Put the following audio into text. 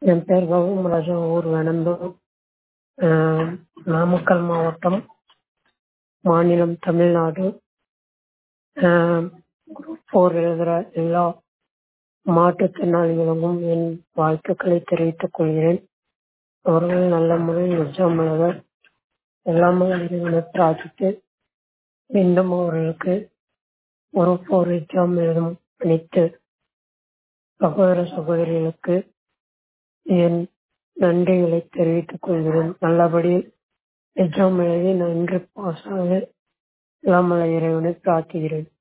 என் பேர் கௌதமராஜன் ஊர் வேணந்தூர் நாமக்கல் மாவட்டம் மாநிலம் தமிழ்நாடு குரூப் ஃபோர் எழுதுகிற எல்லா மாற்றுத்திறனாளிகளுக்கும் என் வாழ்த்துக்களை தெரிவித்துக் கொள்கிறேன் அவர்கள் நல்ல முறையில் எக்ஸாம் எழுத எல்லாமே இறைவனை பிரார்த்தித்து மீண்டும் அவர்களுக்கு குரூப் ஃபோர் எக்ஸாம் எழுதும் அனைத்து சகோதர சகோதரிகளுக்கு என் நன்றிகளை தெரிவித்துக் கொள்கிறேன் நல்லபடியில் எக்ஸாம் எழுதி நன்றி பாஸ் ஆக எல்லாம் வல்ல இறைவனை பிரார்த்திக்கிறேன்